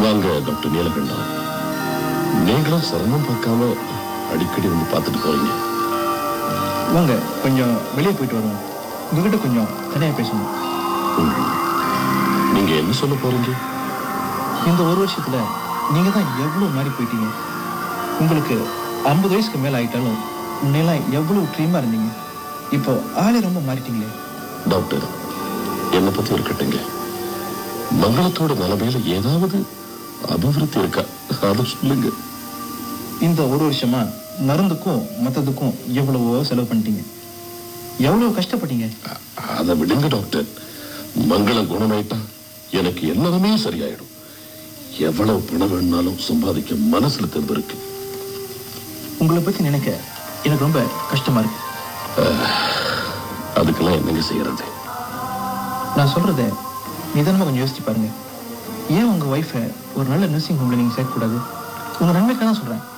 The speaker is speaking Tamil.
வாங்க டாக்டர் நீலகண்டம் நீங்களும் சிரமம் பார்க்காம அடிக்கடி வந்து பார்த்துட்டு போறீங்க வாங்க கொஞ்சம் வெளியே போயிட்டு வருவோம் உங்ககிட்ட கொஞ்சம் தனியாக பேசணும் ம். நீங்க என்ன சொல்ல போறீங்க இந்த ஒரு வருஷத்துல நீங்க தான் எவ்வளவு மாறி போயிட்டீங்க உங்களுக்கு ஐம்பது வயசுக்கு மேல ஆயிட்டாலும் முன்னெல்லாம் எவ்வளவு க்ரீமா இருந்தீங்க இப்போ ஆளே ரொம்ப மாறிட்டீங்களே டாக்டர் என்னை பத்தி இருக்கட்டுங்க மங்களத்தோட நிலைமையில ஏதாவது அபிவிருத்தி இருக்கா அதை சொல்லுங்க இந்த ஒரு வருஷமா மருந்துக்கும் மத்ததுக்கும் எவ்வளவோ செலவு பண்ணிட்டீங்க எவ்வளவு கஷ்டப்பட்டீங்க அ- அதை விடுங்க டாக்டர் மங்களம் குணமாயிட்டா எனக்கு எல்லாமே சரியாயிடும் எவ்வளவு பணம் வேணும்னாலும் சம்பாதிக்க மனசுல தெம்பு இருக்கு உங்களை பத்தி நினைக்க எனக்கு ரொம்ப கஷ்டமா இருக்கு அதுக்கெல்லாம் என்னங்க செய்யறது நான் சொல்றத நிதானமா கொஞ்சம் யோசிச்சு பாருங்க ஏன் உங்க ஒய்ஃபை ஒரு நல்ல நர்சிங் ஹோம்ல நீங்க சேர்க்கக்கூடாது உங்க நன்மைக்காக தான் சொல்றேன்